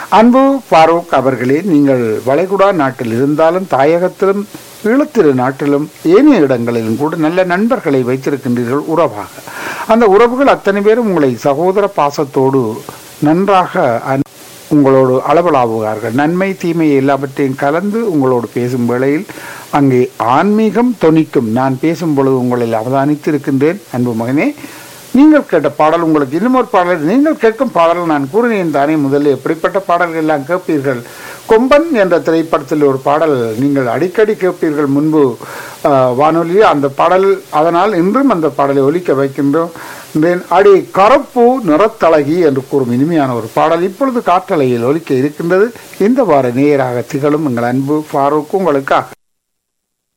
அன்பு ஃபாரூக் அவர்களே நீங்கள் வளைகுடா நாட்டில் இருந்தாலும் தாயகத்திலும் ஈழத்திரு நாட்டிலும் ஏனைய இடங்களிலும் கூட நல்ல நண்பர்களை வைத்திருக்கின்றீர்கள் உறவாக அந்த உறவுகள் அத்தனை பேரும் உங்களை சகோதர பாசத்தோடு நன்றாக அன்- உங்களோடு அளவலாவுவார்கள் நன்மை தீமை எல்லாவற்றையும் கலந்து உங்களோடு பேசும் வேளையில் அங்கே ஆன்மீகம் தொனிக்கும் நான் பேசும் பொழுது உங்களில் அவதானித்து இருக்கின்றேன் அன்பு மகனே நீங்கள் கேட்ட பாடல் உங்களுக்கு இன்னும் ஒரு பாடல் நீங்கள் கேட்கும் பாடல் நான் கூறினேன் தானே முதல்ல எப்படிப்பட்ட பாடல்கள் எல்லாம் கேட்பீர்கள் கொம்பன் என்ற திரைப்படத்தில் ஒரு பாடல் நீங்கள் அடிக்கடி கேட்பீர்கள் முன்பு ஆஹ், வானொலியில் அந்த பாடல் அதனால் இன்றும் அந்த பாடலை ஒலிக்க வைக்கின்றோம் என்றேன். அடி கரப்பு நிறத்தழகி என்று கூறும் இனிமையான ஒரு பாடல் இப்பொழுது காற்றலையில் ஒலிக்க இருக்கின்றது இந்த வார நேயராக திகழும் எங்கள் அன்பு ஃபாரூக் உங்களுக்காக